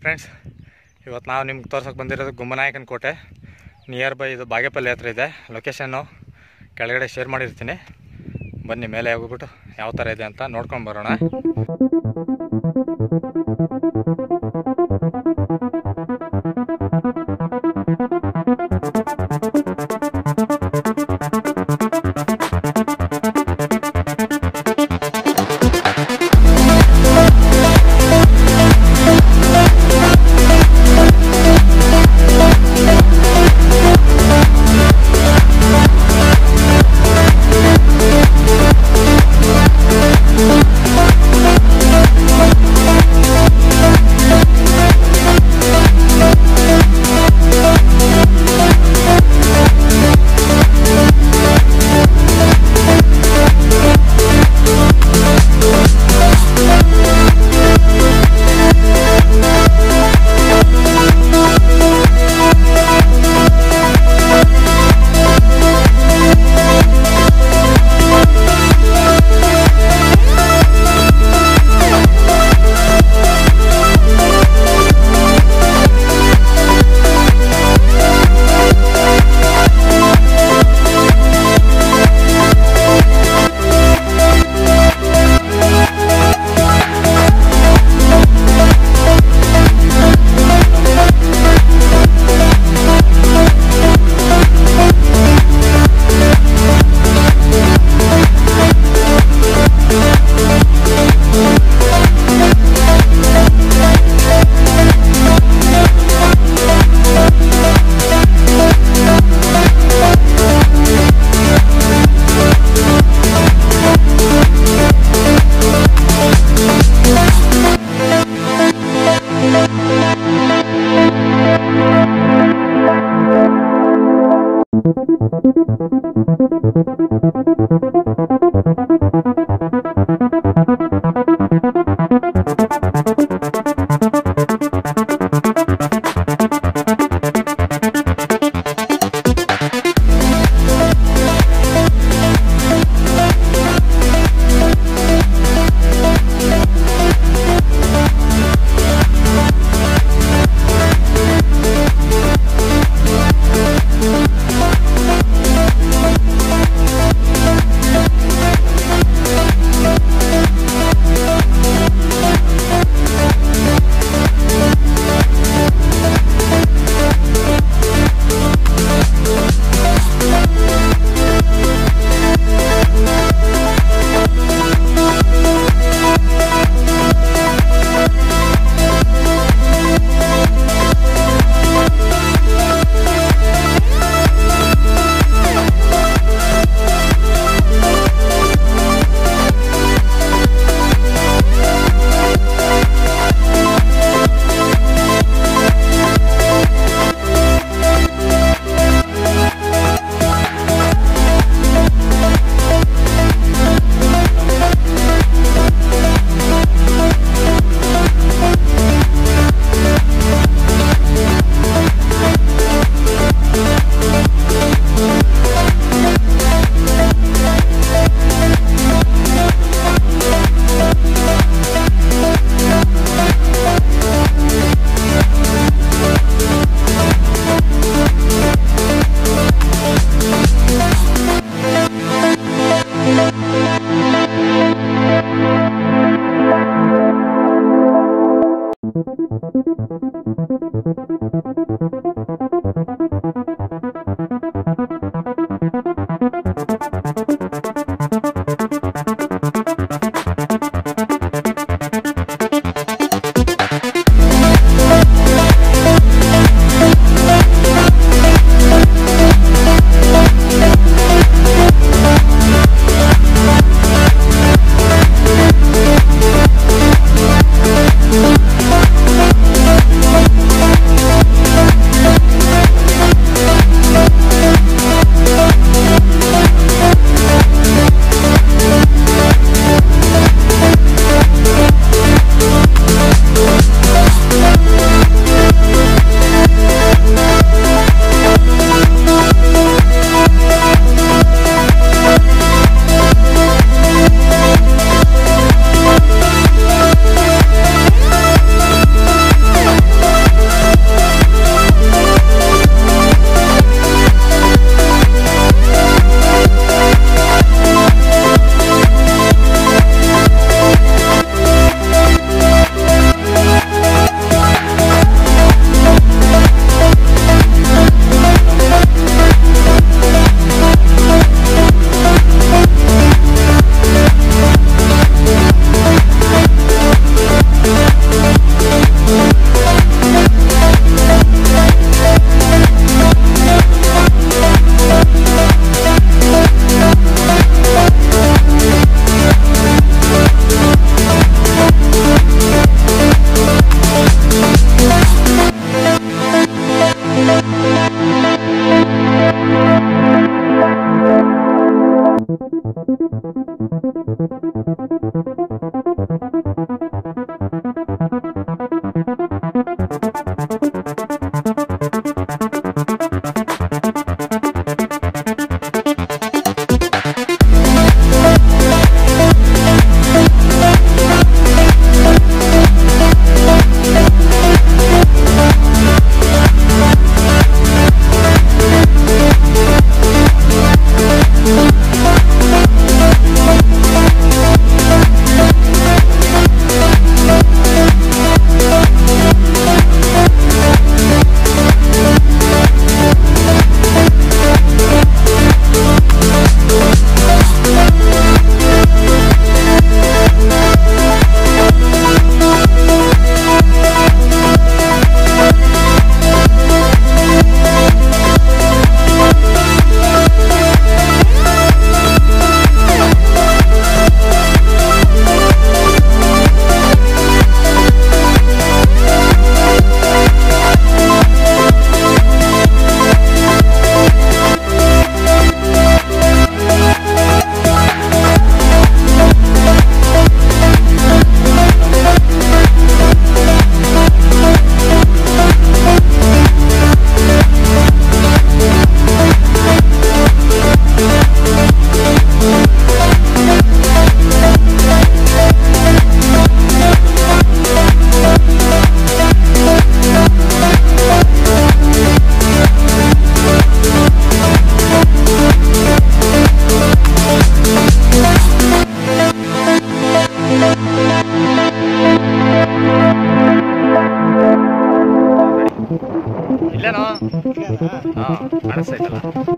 Friends ಇವತ್ತು ನಾವು ನಿಮ್ಗೆ ತೋರ್ಸೋಕೆ ಬಂದಿರೋದು ಗುಮ್ಮನಾಯಕನ ಕೋಟೆ ನಿಯರ್ ಬೈ ಇದು ಬಾಗೇಪಲ್ಲಿ ಹತ್ರ ಇದೆ ಲೊಕೇಶನ್ನು ಕೆಳಗಡೆ ಶೇರ್ ಮಾಡಿರ್ತೀನಿ ಬನ್ನಿ ಮೇಲೆ ಹೋಗ್ಬಿಟ್ಟು ಯಾವ ಥರ ಇದೆ ಅಂತ ನೋಡ್ಕೊಂಡು ಬರೋಣ Thank ಇಲ್ಲೇನೋ ಹಾಂ ಕಾಣಿಸ್ತೈತಲ್ಲ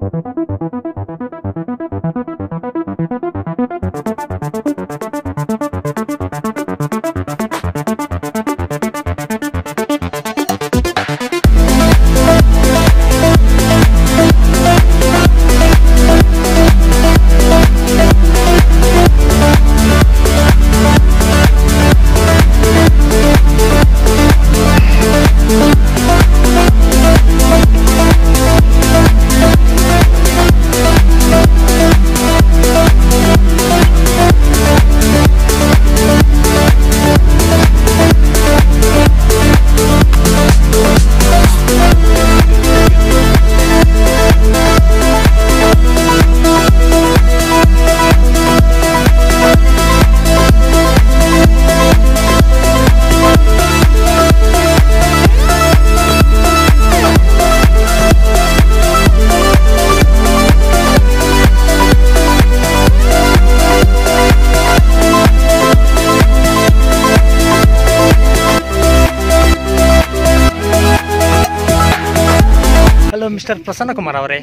ಹಲೋ ಮಿಸ್ಟರ್ ಪ್ರಸನ್ನ ಕುಮಾರ್ ಅವರೇ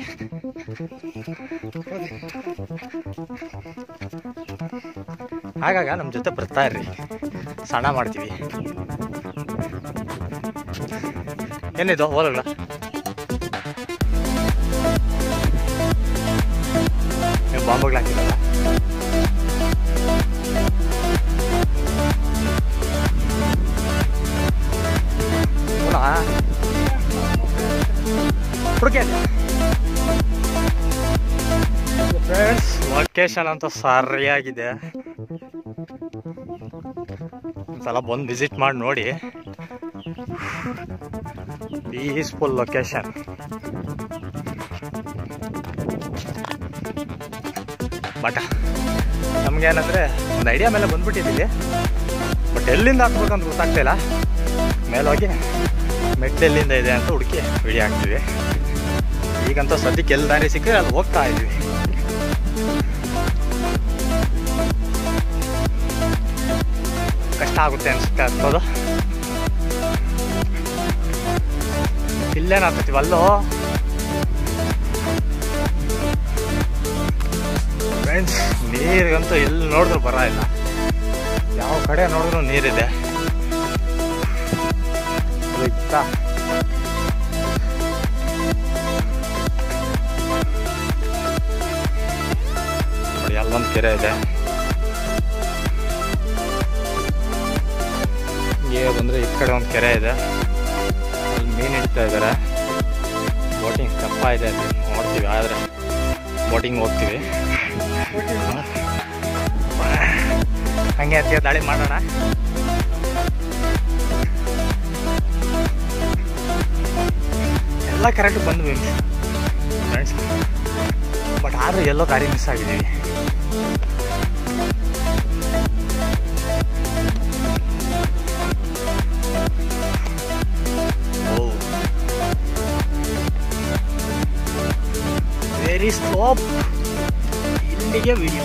ಆಗಾಗ ನಮ್ಮ ಜೊತೆ ಬರ್ತಾ ಇರ್ರಿ ಸಣ್ಣ ಮಾಡ್ತೀವಿ ಏನಿದು ಓಲಲ್ಲ ನೀವು ಬಾಂಬುಗಳು ಹಾಕಿರಲ್ಲ ಹುಡುಕೆ ಫ್ರೆಂಡ್ಸ್ ಲೊಕೇಶನ್ ಅಂತೂ ಸರಿಯಾಗಿದೆ ಒಂದ್ಸಲ ಬಂದು ವಿಸಿಟ್ ಮಾಡಿ ನೋಡಿ ಪೀಸ್ಫುಲ್ ಲೊಕೇಶನ್ ಬಟ್ ನಮ್ಗೇನಂದ್ರೆ ಒಂದು ಐಡಿಯಾ ಮೇಲೆ ಬಂದ್ಬಿಟ್ಟಿದ್ದೀವಿ ಬಟ್ ಎಲ್ಲಿಂದ ಹಾಕ್ಬೇಕಂತ ಗೊತ್ತಾಗ್ತಿಲ್ಲ ಮೇಲೋಗಿ ಮೆಟ್ಲೆಲ್ಲಿಂದ ಇದೆ ಅಂತ ಹುಡುಕಿ ವಿಡಿಯೋ ಹಾಕ್ತೀವಿ ಈಗಂತೂ ಸದ್ಯಕ್ಕೆ ಎಲ್ಲಿ ದಾರಿ ಸಿಕ್ಕರೆ ಅಲ್ಲಿ ಹೋಗ್ತಾ ಇದ್ದೀವಿ ಕಷ್ಟ ಆಗುತ್ತೆ ಅನ್ಸುತ್ತೆ ಅನ್ಬೋದು ಇಲ್ಲೇನಾಗ್ತೈತಿ ಅಲ್ಲೋ ಫ್ರೆಂಡ್ಸ್ ನೀರಿಗಂತೂ ಎಲ್ಲಿ ನೋಡಿದ್ರು ಬರ ಇಲ್ಲ ಯಾವ ಕಡೆ ನೋಡಿದ್ರು ನೀರಿದೆ ಆಯ್ತಾ ನೋಡಿ ಅಲ್ಲೊಂದು ಕೆರೆ ಇದೆ ಹೀಗೆ ಬಂದರೆ ಈ ಕಡೆ ಒಂದು ಕೆರೆ ಇದೆ ಅಲ್ಲಿ ಮೀನು ಹಿಡಿತಾ ಇದ್ದಾರೆ ಬೋಟಿಂಗ್ ಕಪ್ಪ ಇದೆ ಅಲ್ಲಿ ನೋಡ್ತೀವಿ ಆದರೆ ಬೋಟಿಂಗ್ ಹೋಗ್ತೀವಿ ಹಂಗೆ ಅಂತೀಯ ದಾಳಿ ಮಾಡೋಣ ಎಲ್ಲ ಕರೆಕ್ಟ್ ಬಂದ್ವಿ ಫ್ರೆಂಡ್ಸ್ ಬಟ್ ಆದರೂ ಎಲ್ಲೋ ದಾರಿ ಮಿಸ್ ಆಗಿದ್ದೀವಿ ವೆರಿ ಸ್ಲೋಪ್ ಇಲ್ಲಿಗೆ ವಿಡಿಯೋ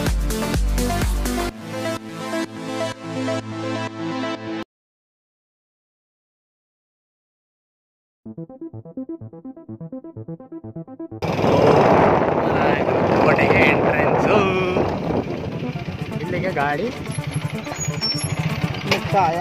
ಕೋಟೆಗೆ ಎಂಟ್ರೆನ್ಸು ಇಲ್ಲಿಗೆ ಗಾಡಿ ಮುಕ್ತಾಯ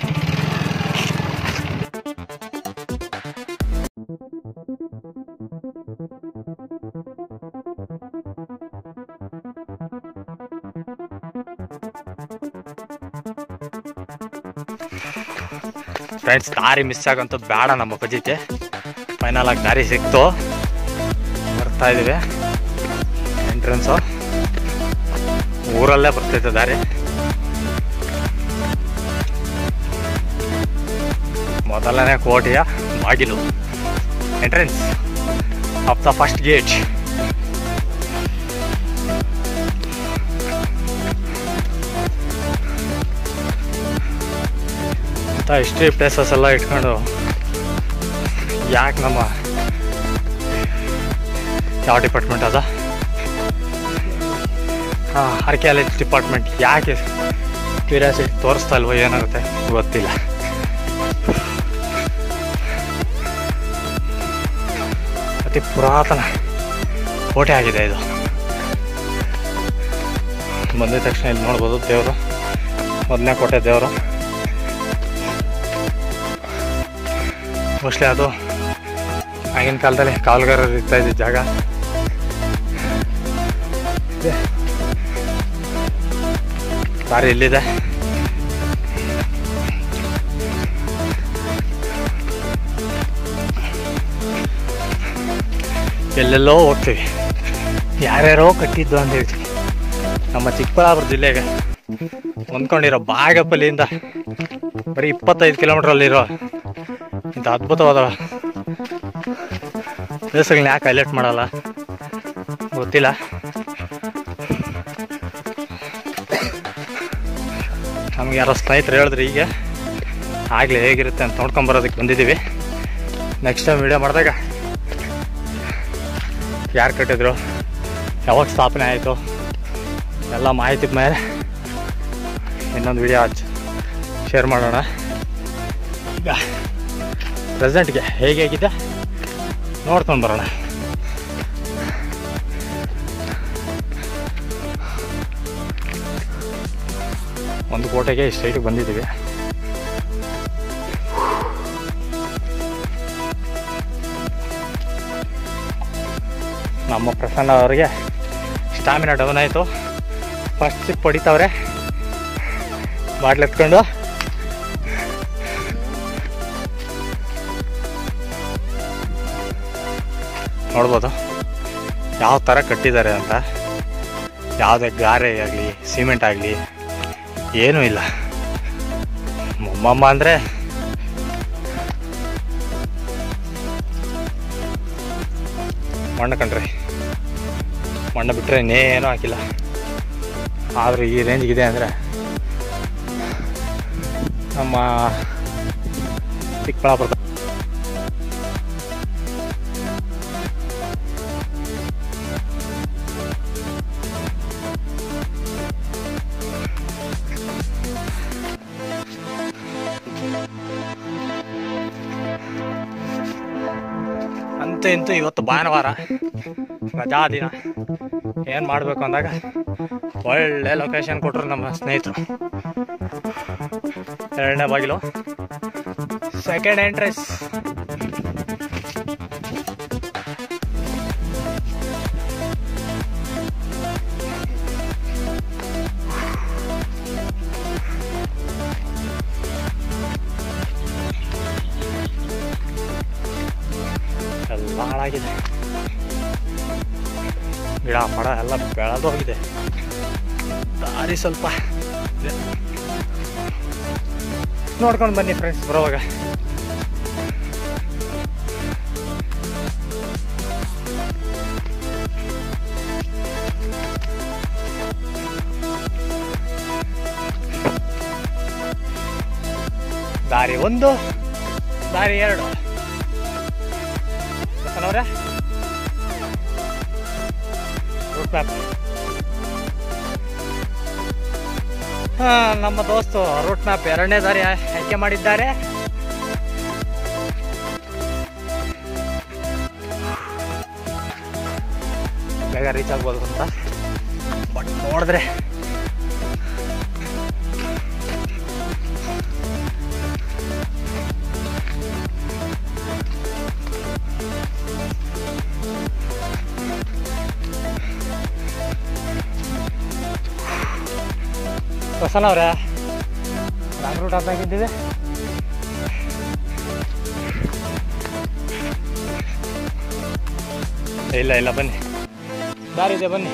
ಫ್ರೆಂಡ್ಸ್ ದಾರಿ ಮಿಸ್ ಆಗಂತೂ ಬೇಡ ನಮ್ಮ ಅಪ್ಪಾಜಿಗೆ ಫೈನಲ್ ಆಗಿ ದಾರಿ ಸಿಕ್ತು ಬರ್ತಾ ಇದೀವಿ ಎಂಟ್ರೆನ್ಸು ಊರಲ್ಲೇ ಬರ್ತೈತೆ ದಾರಿ ಮೊದಲನೇ ಕೋಟೆಯ ಬಾಗಿಲು entrance of the first gate ಅಂತ ಹಿಸ್ಟ್ರಿ ಪ್ಲೇಸಸ್ ಎಲ್ಲ ಇಟ್ಕೊಂಡು ಯಾಕೆ ನಮ್ಮ ಯಾವ ಡಿಪಾರ್ಟ್ಮೆಂಟ್ ಅದ ಹಾಂ ಆರ್ಕಿಯಾಲಜಿ ಡಿಪಾರ್ಟ್ಮೆಂಟ್ ಯಾಕೆ ಕ್ಯೂರಿಯಾಸಿಟಿ ತೋರಿಸ್ತಾ ಇಲ್ವೋ ಏನಾಗುತ್ತೆ ಗೊತ್ತಿಲ್ಲ ಅತಿ ಪುರಾತನ ಕೋಟೆ ಆಗಿದೆ ಇದು ಬಂದಿದ ತಕ್ಷಣ ಇಲ್ಲಿ ನೋಡ್ಬೋದು ದೇವರು ಮೊದಲನೇ ಕೋಟೆ ದೇವರು ಮೋಸ್ಟ್ಲಿ ಅದು ಆಗಿನ ಕಾಲದಲ್ಲಿ ಕಾವಲುಗಾರರು ಇರ್ತಾ ಇದ್ದ ಜಾಗ ಇದೆ. ದಾರಿ ಇಲ್ಲಿದೆ ಎಲ್ಲೆಲ್ಲೋ ಹೋಗ್ತೀವಿ ಯಾರ್ಯಾರೋ ಕಟ್ಟಿದ್ದು ಅಂತ ಹೇಳ್ತೀವಿ ನಮ್ಮ ಚಿಕ್ಕಬಳ್ಳಾಪುರ ಜಿಲ್ಲೆಗೆ ಹೊಂದ್ಕೊಂಡಿರೋ ಬಾಗಪಲ್ಲಿಯಿಂದ ಬರೀ ಇಪ್ಪತ್ತೈದು ಕಿಲೋಮೀಟ್ರಲ್ಲಿರೋ ಇಂಥ ಅದ್ಭುತವಾದ ಪ್ಲೇಸ್ಗಳನ್ನ ಯಾಕೆ ಹೈಲೈಟ್ ಮಾಡಲ್ಲ ಗೊತ್ತಿಲ್ಲ ನಮ್ಗೆ ಯಾರೋ ಸ್ನೇಹಿತರು ಹೇಳಿದ್ರು ಈಗ ಆಗಲೇ ಹೇಗಿರುತ್ತೆ ಅಂತ ನೋಡ್ಕೊಂಬರೋದಕ್ಕೆ ಬಂದಿದ್ದೀವಿ ನೆಕ್ಸ್ಟ್ ಟೈಮ್ ವಿಡಿಯೋ ಮಾಡಿದಾಗ ಯಾರು ಕಟ್ಟಿದ್ರು ಯಾವಾಗ ಸ್ಥಾಪನೆ ಆಯಿತು ಎಲ್ಲ ಮಾಹಿತಿ ಮೇಲೆ ಇನ್ನೊಂದು ವಿಡಿಯೋ ಹಚ್ಚಿ ಶೇರ್ ಮಾಡೋಣ ಈಗ ಪ್ರೆಸೆಂಟ್ಗೆ ಹೇಗೆ ಹೇಗಿದೆ ನೋಡ್ಕೊಂಡು ಬರೋಣ ಒಂದು ಕೋಟೆಗೆ ಸ್ಟ್ರೈಟಿಗೆ ಬಂದಿದ್ದೀವಿ ನಮ್ಮ ಪ್ರಸನ್ನ ಅವರಿಗೆ ಸ್ಟಾಮಿನಾ ಡೌನ್ ಆಯಿತು ಫಸ್ಟ್ ಸಿಪ್ ಹೊಡಿತಾವ್ರೆ ಬಾಟ್ಲ್ ಎತ್ಕೊಂಡು ನೋಡ್ಬೋದು ಯಾವ ಥರ ಕಟ್ಟಿದ್ದಾರೆ ಅಂತ ಯಾವುದೇ ಗಾರೆ ಆಗಲಿ ಸಿಮೆಂಟ್ ಆಗಲಿ ಏನೂ ಇಲ್ಲ ಮೊಮ್ಮಮ್ಮ ಅಂದರೆ ಮಣ್ಣು ಕಣ್ರಿ ಮಣ್ಣು ಬಿಟ್ಟರೆ ಇನ್ನೇನೂ ಹಾಕಿಲ್ಲ ಆದರೂ ಈ ರೇಂಜ್ಗಿದೆ ಅಂದರೆ ನಮ್ಮ ಚಿಕ್ಕಬಳ್ಳಾಪುರದ ಅಂತೂ ಇಂತೂ ಇವತ್ತು ಭಾನುವಾರ ರಜಾ ದಿನ ಏನು ಮಾಡಬೇಕು ಅಂದಾಗ ಒಳ್ಳೆ ಲೊಕೇಶನ್ ಕೊಟ್ಟರು ನಮ್ಮ ಸ್ನೇಹಿತರು ಎರಡನೇ ಬಾಗಿಲು ಸೆಕೆಂಡ್ ಎಂಟ್ರೆನ್ಸ್ ಎಲ್ಲ ಹಾಳಾಗಿದೆ ಗಿಡ ಮರ ಎಲ್ಲ ಬೆಳೆದು ಹೋಗಿದೆ ದಾರಿ ಸ್ವಲ್ಪ ಇದೆ. ನೋಡ್ಕೊಂಡು ಬನ್ನಿ ಫ್ರೆಂಡ್ಸ್ ಬರೋವಾಗ ದಾರಿ ಒಂದು ದಾರಿ ಎರಡು ಅವರೇ ರೂಟ್ ಮ್ಯಾಪ್ ಹಾ ನಮ್ಮ ದೋಸ್ತು ರೂಟ್ ಮ್ಯಾಪ್ ಎರಡನೇ ದಾರಿ ಆಯ್ಕೆ ಮಾಡಿದ್ದಾರೆ ಬೇಗ ರೀಚ್ ಆಗ್ಬೋದು ಅಂತ ಬಟ್ ನೋಡಿದ್ರೆ ಪ್ರಸನ್ನ ಅವರೇ ರಾಂಗ್ ರೂಟ್ ಹಾಕಿದ್ದೀವಿ ಇಲ್ಲ ಇಲ್ಲ ಬನ್ನಿ ದಾರಿ ಇದೆ ಬನ್ನಿ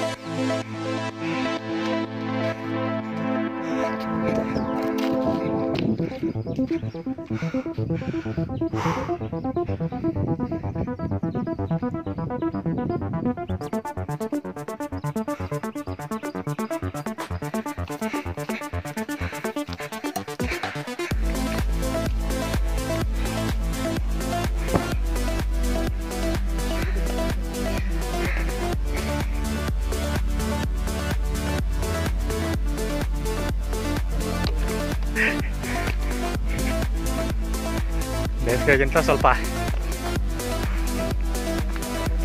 ಬೇಸಿಗೆಗಿಂತ ಸ್ವಲ್ಪ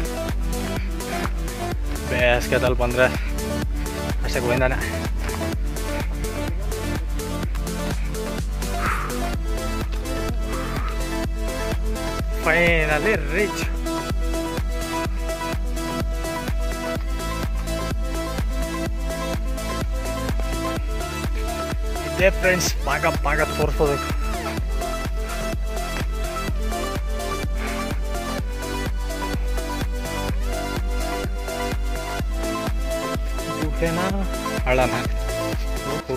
ಬೇಸಿಗೆದಲ್ಲಿ ಬಂದರೆ ಅಷ್ಟೇ ಗೋವಿಂದಾನೆ ಫೈನಲಿ ರೀಚ್ ಇದೇ ಫ್ರೆಂಡ್ಸ್ ಭಾಗ ಭಾಗ ತೋರಿಸೋದಕ್ಕೆ ಗುಡ್ಡೆನ ಹಳ್ಳನ ಓಹೋ.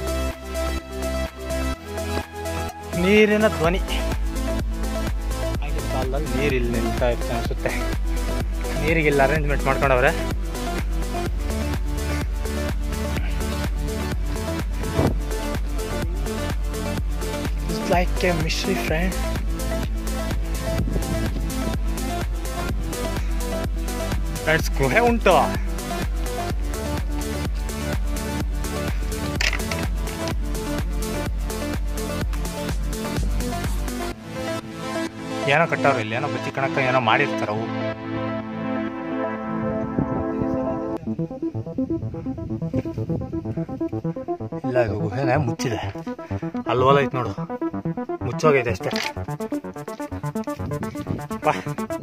ನೀರಿನ ಧ್ವನಿ ಆಗಿನ ಕಾಲದಲ್ಲಿ ನೀರು ಇಲ್ಲಿ ನಿಲ್ತಾ ಇರುತ್ತೆ ಅನಿಸುತ್ತೆ ನೀರಿಗೆಲ್ಲ ಅರೇಂಜ್ಮೆಂಟ್ ಮಾಡ್ಕೊಂಡವ್ರೆ It's like a mystery friend. Friends ಗುಹೆ ಉಂಟು ಏನೋ ಕಟ್ಟವ್ರು ಇಲ್ಲಿ ಏನೋ ಬಚ್ಚಿ ಕಣಕ್ಕ ಏನೋ ಮಾಡಿರ್ತಾರ ಅವು ಇಲ್ಲ ಇದು ಗುಹೆನೆ ಮುಚ್ಚಿದೆ ಅಲ್ಲಿ ಹೋಲ ಐತೆ ನೋಡು ಮುಚ್ಚೋಗೈತೆ ಅಷ್ಟೇ ಬಾ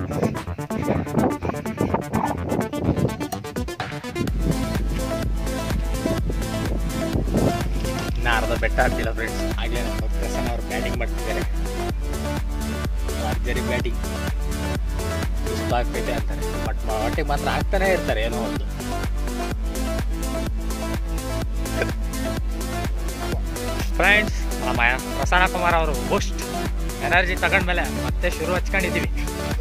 ಇನ್ನ ಅರ್ಧ ಬೆಟ್ಟ ಆಗ್ತಿಲ್ಲ ಫ್ರೆಂಡ್ಸ್ ಹಾಗೆ ನಮ್ಮ ಪ್ರಸನ್ನ ಅವ್ರು ಬ್ಯಾಟಿಂಗ್ ಮಾಡ್ತಿದ್ದಾರೆ ಭರ್ಜರಿ ಬ್ಯಾಟಿಂಗ್ ಸುಸ್ತಾಗ್ತೈತೆ ಅಂತಾರೆ ಬಟ್ ಒಟ್ಟಿಗೆ ಮಾತ್ರ ಆಗ್ತಾನೆ ಇರ್ತಾರೆ ಏನೋ ಒಂದು ಫ್ರೆಂಡ್ಸ್ ನಮ್ಮ ಪ್ರಸನ್ನ ಕುಮಾರ್ ಅವರು ಬೂಸ್ಟ್ ಎನರ್ಜಿ ತಗೊಂಡ್ಮೇಲೆ ಮತ್ತೆ ಶುರು ಹಚ್ಕೊಂಡಿದ್ದೀವಿ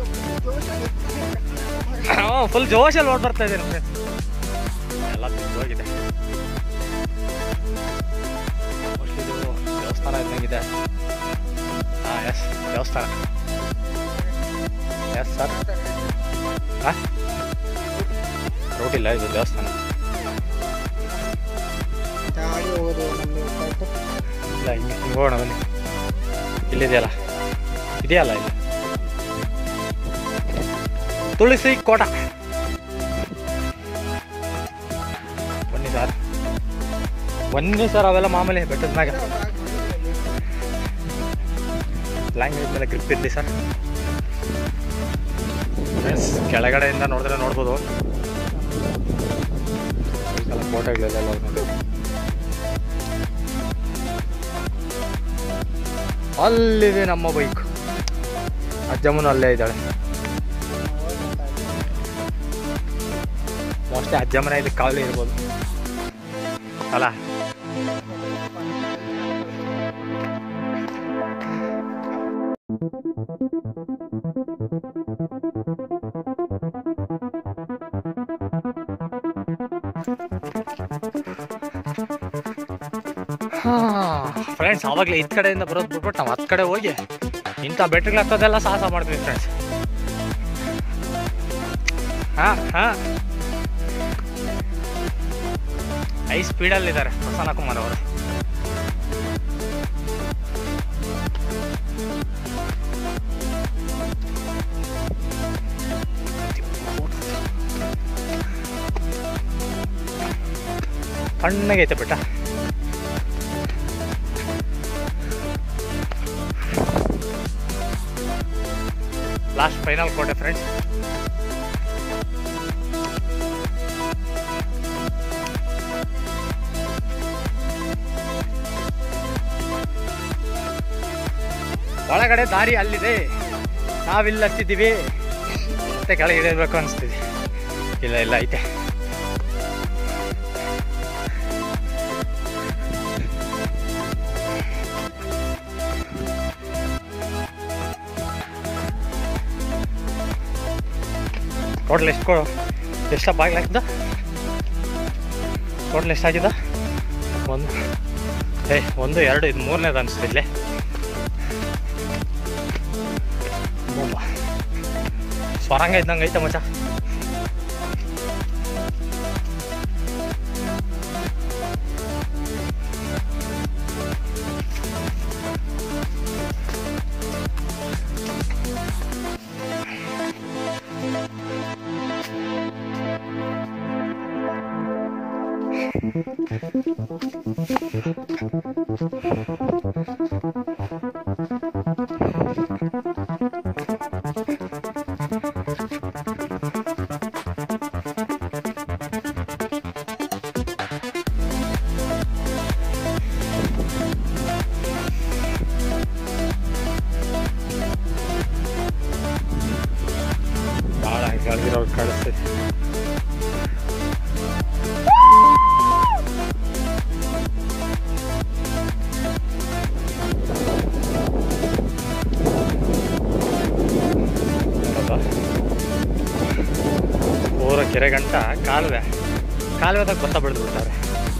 ಫುಲ್ ಜೋಶಲ್ಲಿ ಓಡ್ ಬರ್ತಾ ಇದ್ದೀನಿ ಫ್ರೆಂಡ್ಸ್ ಎಲ್ಲ ಹೋಗಿದೆ ಮೋಸ್ಟ್ಲಿ ಇದು ದೇವಸ್ಥಾನ ಇದ್ದಂಗಿದೆ ಹಾಂ ಎಸ್ ದೇವಸ್ಥಾನ ಎಸ್ ಸರ್ ಹಾಂ ರೋಡ್ ಇಲ್ಲ ಇದು ದೇವಸ್ಥಾನ ಇಲ್ಲ ಹಿಂಗೆ ಹಿಂಗೆ ಹೋಗೋಣ ಬನ್ನಿ ಇಲ್ಲಿದೆಯಲ್ಲ ಇದೆಯಲ್ಲ ಇಲ್ಲಿ ತುಳಸಿ ಕೋಟ ಬನ್ನಿ ಸರ್ ಬನ್ನಿ ಸರ್ ಅವೆಲ್ಲ ಮಾಮೂಲಿ ಬೆಟ್ಟದ ಮ್ಯಾಗ ಲ್ಯಾಂಗ್ವೇಜ್ ಮೇಲೆ ಗ್ರಿಪ್ ಇರಲಿ ಸರ್ ಫ್ರೆಂಡ್ಸ್ ಕೆಳಗಡೆಯಿಂದ ನೋಡಿದ್ರೆ ನೋಡ್ಬೋದು ಈ ಸಲ ಫೋಟೋಗಳೆಲ್ಲ ನೋಡಿ ಅಲ್ಲಿದೆ ನಮ್ಮ ಬೈಕ್ ಅಜ್ಜಮ್ಮನು ಅಲ್ಲೇ ಇದ್ದಾಳೆ ಮೋಸ್ಟ್ಲಿ ಅಜ್ಜಮ್ಮನ ಇಲ್ಲಿ ಕಾವಲಿ ಇರ್ಬೋದು ಅಲ್ಲ ಫ್ರೆಂಡ್ಸ್ ಆವಾಗಲೇ ಇದ್ ಕಡೆಯಿಂದ ಬರೋದು ಬಿಟ್ಬಿಟ್ಟು ನಾವು ಹತ್ತು ಕಡೆ ಹೋಗಿ ಇಂಥ ಬೆಟ್ಟಗಳು ಹತ್ತೋದೆಲ್ಲ ಸಾಹಸ ಮಾಡ್ತೀವಿ ಫ್ರೆಂಡ್ಸ್ ಹಾಂ ಹಾಂ ಐ ಸ್ಪೀಡಲ್ಲಿದ್ದಾರೆ ಪ್ರಸನ್ನ ಕುಮಾರ್ ಅವರು ತಣ್ಣಗೈತೆ ಬೆಟ್ಟ ಲಾಸ್ಟ್ ಫೈನಲ್ ಕೋಟೆ ಫ್ರೆಂಡ್ಸ್ ಒಳಗಡೆ ದಾರಿ ಅಲ್ಲಿದೆ ನಾವಿಲ್ಲಿ ಹತ್ತಿದ್ದೀವಿ ಮತ್ತೆ ಕೆಳಗೆ ಇಳಿಬೇಕು ಅನಿಸ್ತಿದೆ ಇಲ್ಲ ಇಲ್ಲ ಐತೆ ಟೋಟಲ್ ಎಷ್ಟು ಕೊಡು ಎಷ್ಟು ಬಾಗಿಲು ಹಾಕಿದ ಟೋಟಲ್ ಎಷ್ಟು ಹಾಕಿದ ಒಂದು ಏ ಒಂದು ಎರಡು ಇದು ಮೂರನೇದು ಅನಿಸ್ತಿದ್ಲೆ ಸ್ವರಂಗ ಇದ್ದಂಗೆ ಐತೆ ಮಚ್ಚ ಭಾಳ ಗಳಿಗಿರೋರು ಕಾಣಿಸ್ತೈತೆ ನೋಡೋದಾ? ಊರ ಕೆರೆ ಗಂಟ ಕಾಲುವೆ ಕಾಲುವೆದಾಗ ಭತ್ತ ಬೆಳೆದು ಬಿಡ್ತಾರೆ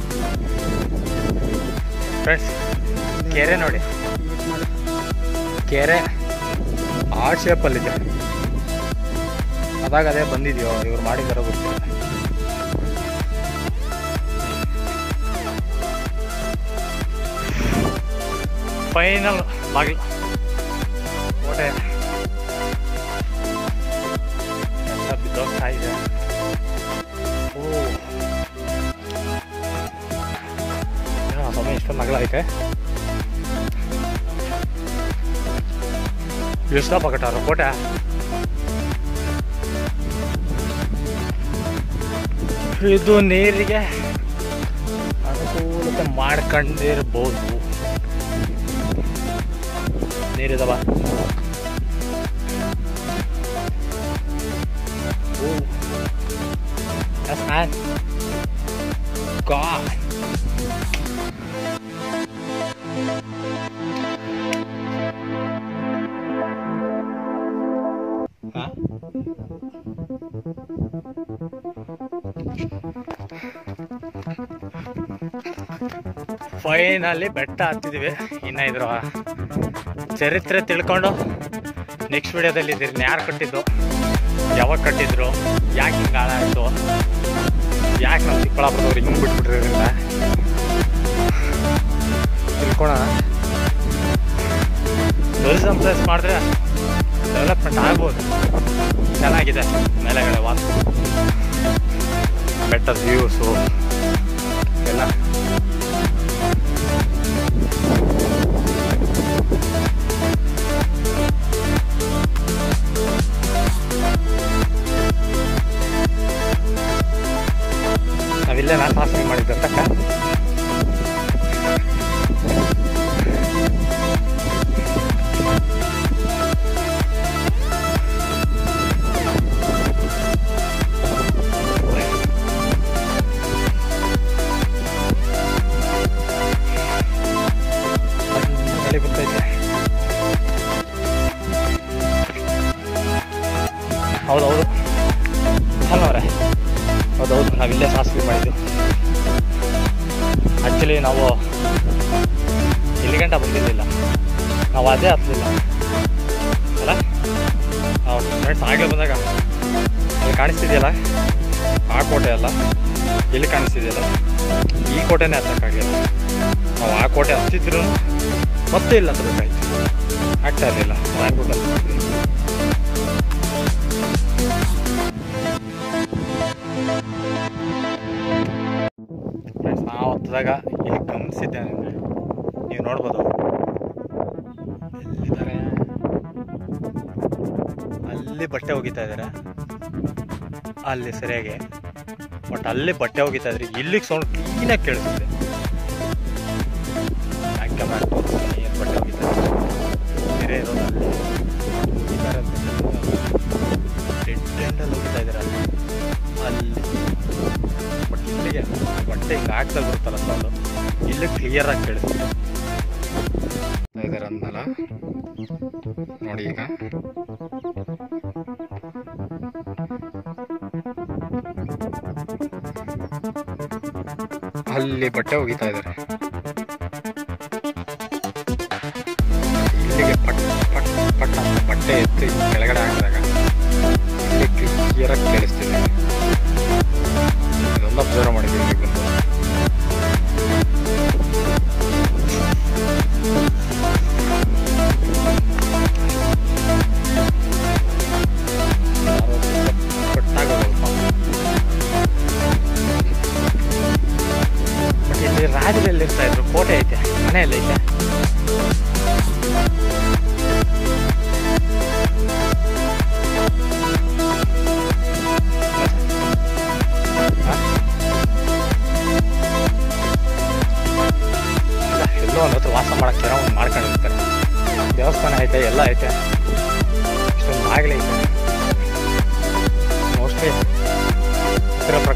ಫ್ರೆಂಡ್ಸ್ ಕೆರೆ ನೋಡಿ ಕೆರೆ ಆ ಶೇಪಲ್ಲಿದೆ ಅದಾಗ ಅದೇ ಬಂದಿದೆಯೋ ಇವ್ರು ಮಾಡಿದಾರೋ ಗೊತ್ತಿಲ್ಲ ಫೈನಲ್ ಬಾಗಿಲು ಕೋಟೆ ಎಲ್ಲ ಬಿದ್ದೋಗ್ತಾ ಇದೆ ಓ ಏನೋ ಸಮಯ ಇಷ್ಟೊಂದು ನಗಲ ಐತೆ ಎಷ್ಟಪ್ಪ ಕಟ್ಟಾರ ಕೋಟೆ ಇದು ನೀರಿಗೆ ಅನುಕೂಲತೆ ಮಾಡ್ಕೊಂಡಿರ್ಬೋದು ನೀರಿದವ ಓ That's man. God. Huh? Finally ಬೆಟ್ಟ ಹತ್ತಿದೀವಿ ಇನ್ನು ಇದ್ರ ಚರಿತ್ರೆ ತಿಳ್ಕೊಂಡು ನೆಕ್ಸ್ಟ್ ವಿಡಿಯೋದಲ್ಲಿ ಇದನ್ನ ಯಾರು ಕಟ್ಟಿದ್ದು ಯಾವಾಗ ಕಟ್ಟಿದ್ರು ಯಾಕೆ ಹಿಂಗೆ ಹಾಳಾಯಿತು ಯಾಕೆ ನಮ್ಮ ಚಿಕ್ಕಬಳ್ಳಾಪುರದವ್ರು ಹಿಂಗೆ ಬಿಟ್ಬಿಟ್ರಿಂದ ತಿಳ್ಕೊಳೋಣ ಟೂರಿಸಮ್ ಪ್ಲೇಸ್ ಮಾಡಿದ್ರೆ ಡೆವಲಪ್ಮೆಂಟ್ ಆಗ್ಬೋದು ಚೆನ್ನಾಗಿದೆ ಮೇಲೆಗಡೆ ವಾಸ ಬೆಟ್ಟದ ವ್ಯೂಸು ಎಲ್ಲ ನಾವಿಲ್ಲೇ ನಾನು ಪಾಸಿಂಗ್ ಮಾಡಿದ್ದು ತಕ್ಕ ಮೇಲೆ ಗೊತ್ತೈತೆ ಹೌದೌದು ಹಲವರೇ ಹೌದೌದು ನಾವಿಲ್ಲೇ ಸಾಸಿವೆ ಮಾಡಿದ್ದು ಆ್ಯಕ್ಚುಲಿ ನಾವು ಇಲ್ಲಿ ಗಂಟ ಬಂದಿರಲಿಲ್ಲ ನಾವು ಅದೇ ಹತ್ತಲಿಲ್ಲ ಅಲ್ಲ ನಾವು ಫ್ರೆಂಡ್ಸ್ ಆಗಲೇ ಬಂದಾಗ ಅಲ್ಲಿ ಕಾಣಿಸ್ತಿದೆಯಲ್ಲ ಆ ಕೋಟೆ ಅಲ್ಲ ಇಲ್ಲಿ ಕಾಣಿಸ್ತಿದೆಯಲ್ಲ ಈ ಕೋಟೆನೇ ಹತ್ತಕ್ಕಾಗಿಲ್ಲ ನಾವು ಆ ಕೋಟೆ ಹತ್ತಿದ್ರು ಮತ್ತೆ ಇಲ್ಲ ಹತ್ತಬೇಕಾಯ್ತು ಆಗ್ತಾ ಇರಲಿಲ್ಲ ಆಗ್ಬಿಟ್ಟು ಫ್ರೆಂಡ್ಸ್ ನಾವು ಹತ್ತದಾಗ ಇಲ್ಲಿ ಗಮನಿಸಿದ್ದೆ ನಿಮಗೆ ನೀವು ನೋಡ್ಬೋದು ಎಲ್ಲಿದ್ದಾರೆ ಅಲ್ಲಿ ಬಟ್ಟೆ ಒಗಿತಾ ಇದ್ದಾರೆ ಅಲ್ಲಿ ಸರಿಯಾಗಿ ಬಟ್ ಅಲ್ಲಿ ಬಟ್ಟೆ ಒಗಿತಾ ಇದ್ರೆ ಇಲ್ಲಿಗೆ ಸೌಂಡ್ ಕ್ಲೀನಾಗಿ ಕೇಳಿಸುತ್ತೆ ಬ್ಯಾಕ್ ಕ್ಯಾಮ್ರಾ ತೋರಿಸ್ತೀನಿ ಏನು ಬಟ್ಟೆ ಒಗಿತಾ ಇದ್ದಾರೆ ಬೇರೆ ಇರೋದು ಅಲ್ಲಿ ಒಗಿತಾರೆ ಡೆಡ್ ಎಂಡಲ್ಲಿ ಒಗಿತಾ ಇದ್ದಾರೆ ಅಲ್ಲಿ ಬಟ್ ಇಲ್ಲಿಗೆ ಬಟ್ಟೆ ಹಿಂಗೆ ಹಾಕ್ದಾಗ ಬರುತ್ತಲ್ಲ ಸೌಂಡು ಇಲ್ಲಿ ಕ್ಲಿಯರ್ ಆಗಿ ಕೇಳಿಸುತ್ತೆ ಇದಾರೆ ಅಂದಲ್ಲ ನೋಡಿ ಈಗ ಅಲ್ಲಿ ಬಟ್ಟೆ ಒಗಿತಾ ಇದ್ದಾರೆ ಇಲ್ಲಿಗೆ ಪಟ್ ಪಟ್ ಪಟ್ ಅಂತ ಬಟ್ಟೆ ಎತ್ತಿ ಕೆಳಗಡೆ ಹಾಕಿದಾಗ ಇಲ್ಲಿ ಕ್ಲಿಯರಾಗಿ ಕೇಳಿಸ್ತಿದೆ ಇದೆಲ್ಲ ಅಬ್ಸರ್ವ್ ಮಾಡಿದ್ದೀನಿ ಇಲ್ಲಿ ಬಂದು ಕಟ್ಟಾಗ ಸ್ವಲ್ಪ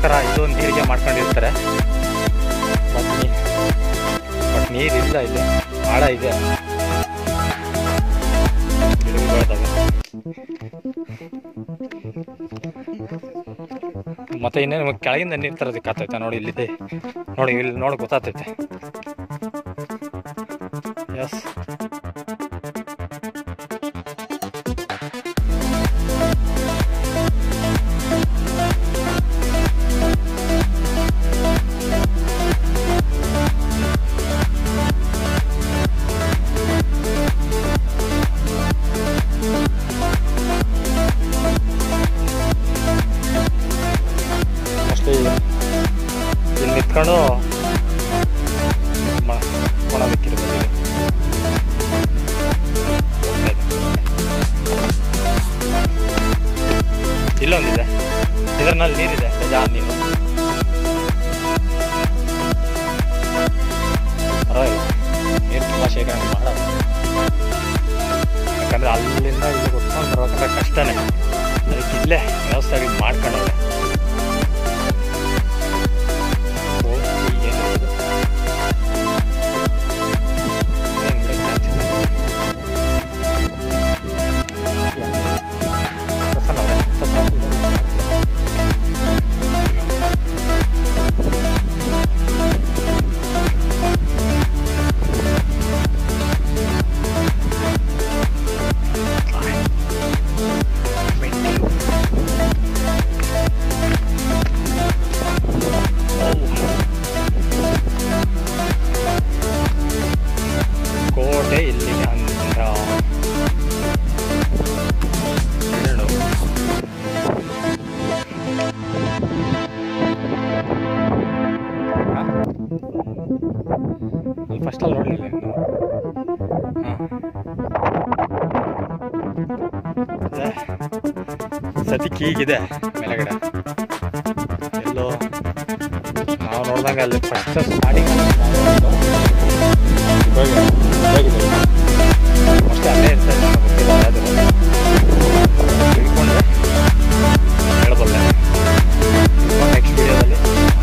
ಪ್ರಕಾರ ಇದು ನೀರಿಗೆ ಮಾಡ್ಕೊಂಡಿರ್ತಾರೆ ಬಟ್ ನೀ ಬಟ್ ನೀರಿಲ್ಲ ಇಲ್ಲಿ ಆಳ ಇದೆ ಗಿಡಗಳು ಬೆಳ್ದಾವೆ. ಮತ್ತೆ ಇನ್ನೇನು ನಿಮಗೆ ಕೆಳಗಿಂದ ನೀರು ತರೋದಕ್ಕೆ ಆಗ್ತೈತೆ ನೋಡಿ ಇಲ್ಲಿದೆ ನೋಡಿ ಇಲ್ಲಿ ನೋಡಿ ಗೊತ್ತಾಗ್ತೈತೆ ಎಸ್ ಮೋಸ್ಟ್ಲಿ ಇಲ್ಲಿ ನಿಂತ್ಕೊಂಡು ಮಾಡೋದಕ್ಕಿರ್ಬೋದು ಇಲ್ಲಿ. ಇಲ್ಲೊಂದಿದೆ ಇದರಲ್ಲಿ ನೀರಿದೆ ಜಾ ನೀರು ಪರವಾಗಿಲ್ಲ ನೀರು ತುಂಬ ಶೇಖರಣೆ ಮಾಡೋದು ಯಾಕಂದ್ರೆ ಅಲ್ಲಿಂದ ಇಲ್ಲಿ ಗೊತ್ಕೊಂಡು ಬರ್ಬೇಕಂದ್ರೆ ಕಷ್ಟನೇ ಅದಕ್ಕೆ ಇಲ್ಲೇ ವ್ಯವಸ್ಥೆ ಮಾಡ್ಕೊಂಡವ್ರೆ ಹೋಗಿ ಏನು ಇದು? ಏನ್ ಬಿಡಕ್ಕೆ ಆಗ್ತಿಲ್ಲ. ಪ್ರಸನ್ನ ಅವ್ರೆ, ಪ್ರಸನ್ನ. ಮೆಟ್ಟಿಲು. ಕೋಟೆ ಇಲ್ಲಿಗೆ ಅಂದ್ರ ಎರಡು ಅಲ್ಲಿ ಫಸ್ಟ್ ಅಲ್ಲಿ ನೋಡಲಿಲ್ಲ ಇನ್ನು ಹಾಂ ಸದ್ಯಕ್ಕೆ ಹೀಗಿದೆ ಮೇಲೆಗಡೆ ಎಲ್ಲೋ ನಾವು ನೋಡ್ದಂಗೆ ಅಲ್ಲಿ ಫಸ್ಟ್ ಸ್ಟಾರ್ಟಿಂಗ್ ಅಷ್ಟೇ ಅಲ್ಲೇ ಇರ್ತದೆ ನನಗೆ ಗೊತ್ತಿಲ್ಲ ಅದು ತಿಳ್ಕೊಂಡ್ರೆ ಹೇಳಬಲ್ಲೆ ನೆಕ್ಸ್ಟ್ ವಿಡಿಯೋದಲ್ಲಿ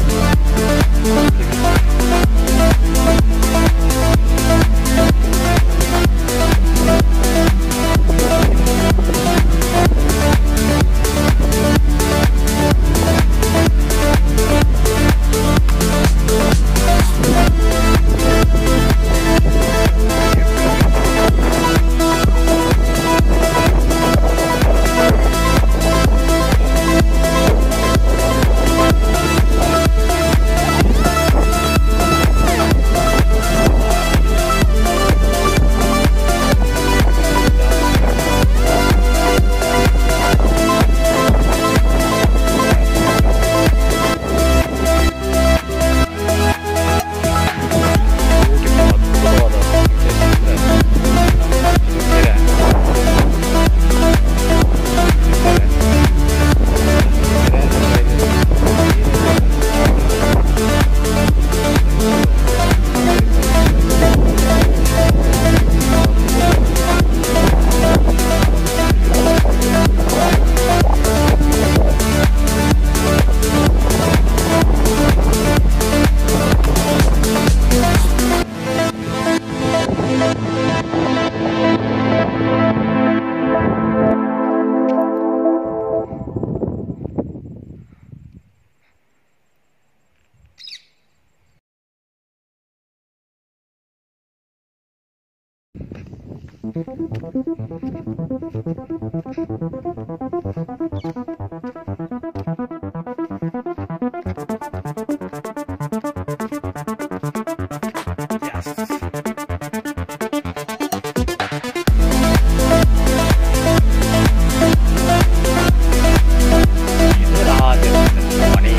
ಇದು ರಾಜರತ್ನದ ಮನೆ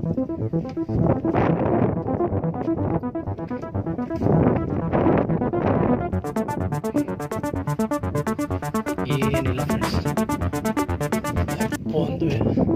ಏನಿಲ್ಲ ಫ್ರೆಂಡ್ಸ್ ಒಂದುವೆ